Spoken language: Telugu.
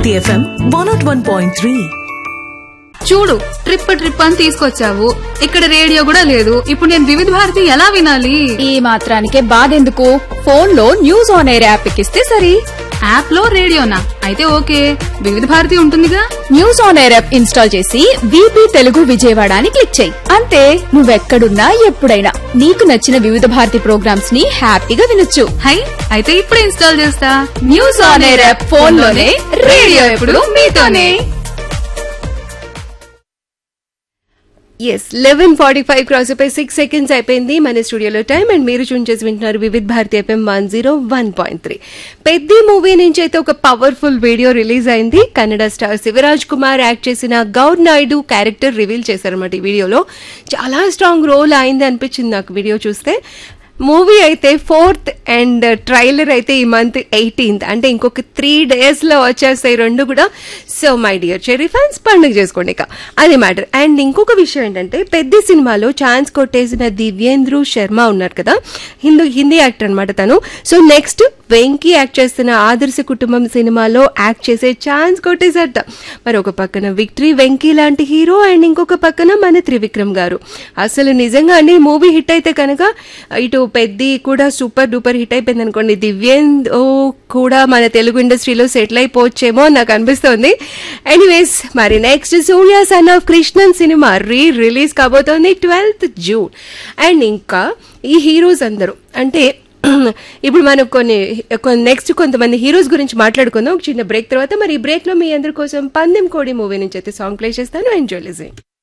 Bharati FM one nought one point three చూడు ట్రిప్ ట్రిప్ అని తీసుకొచ్చావు ఇక్కడ రేడియో కూడా లేదు ఇప్పుడు నేను వివిధ భారతి ఎలా వినాలి ఈ మాత్రానికే బాధెందుకు ఫోన్ లో న్యూస్ ఆన్ ఎయిర్ యాప్ ఎక్కిస్తే సరి యాప్ లో రేడియోనా అయితే ఓకే వివిధ భారతి ఉంటుందిగా news on air app install చేసి బీపీ తెలుగు విజయవాడ అని క్లిక్ చేయి అంతే నువ్వెక్కడున్నా ఎప్పుడైనా నీకు నచ్చిన వివిధ భారతి ప్రోగ్రామ్స్ ని హ్యాపీగా వినొచ్చు హై అయితే ఇప్పుడే ఇన్స్టాల్ చేస్తా news on air app phone లోనే రేడియో ఎప్పుడు మీతోనే yes eleven forty five cross అయిపోయి సిక్స్ సెకండ్స్ అయిపోయింది మన స్టూడియోలో టైం అండ్ మీరు చూన్ చేసి వింటున్నారు Vividh Bharati FM one zero one point three పెద్ద మూవీ నుంచి అయితే ఒక పవర్ఫుల్ వీడియో రిలీజ్ అయింది కన్నడ స్టార్ శివరాజ్ కుమార్ యాక్ట్ చేసిన గౌర్ నాయుడు క్యారెక్టర్ రివీల్ చేశారన్నమాట ఈ వీడియోలో చాలా స్ట్రాంగ్ రోల్ అయింది అనిపించింది నాకు వీడియో చూస్తే మూవీ అయితే ఫోర్త్ అండ్ ట్రైలర్ అయితే ఈ మంత్ ఎయిటీన్త్ అంటే ఇంకొక త్రీ డేస్ లో వచ్చేస్తాయి రెండు కూడా so my dear cherry fans పండుగ చేసుకోండి ఇక అది మ్యాటర్ అండ్ ఇంకొక విషయం ఏంటంటే పెద్ద సినిమాలో ఛాన్స్ కొట్టేసిన దివ్యేంద్రు శర్మ ఉన్నారు కదా హిందూ హిందీ యాక్టర్ అనమాట తను సో నెక్స్ట్ వెంకీ యాక్ట్ చేస్తున్న ఆదర్శ కుటుంబం సినిమాలో యాక్ట్ చేసే ఛాన్స్ కొట్టేశారట మరి ఒక పక్కన విక్టరీ వెంకీ లాంటి హీరో అండ్ ఇంకొక పక్కన మన త్రివిక్రమ్ గారు అసలు నిజంగా అండి మూవీ హిట్ అయితే కనుక ఇటు పెద్ది కూడా సూపర్ డూపర్ హిట్ అయిపోయింది అనుకోండి దివ్యేంద్ కూడా మన తెలుగు ఇండస్ట్రీలో సెటిల్ అయిపోవచ్చేమో అని నాకు అనిపిస్తోంది ఎనీవేస్ మరి next Surya son of Krishnan సినిమా రీ రిలీజ్ కాబోతోంది ట్వెల్త్ జూన్ అండ్ ఇంకా ఈ హీరోస్ అందరూ అంటే ఇప్పుడు మనం కొన్ని నెక్స్ట్ కొంతమంది హీరోస్ గురించి మాట్లాడుకుందాం ఒక చిన్న బ్రేక్ తర్వాత మరి ఈ బ్రేక్ లో మీ అందరి కోసం పందెం కోడి మూవీ నుంచి అయితే సాంగ్ ప్లే చేస్తాను ఎంజాయ్ లిజింగ్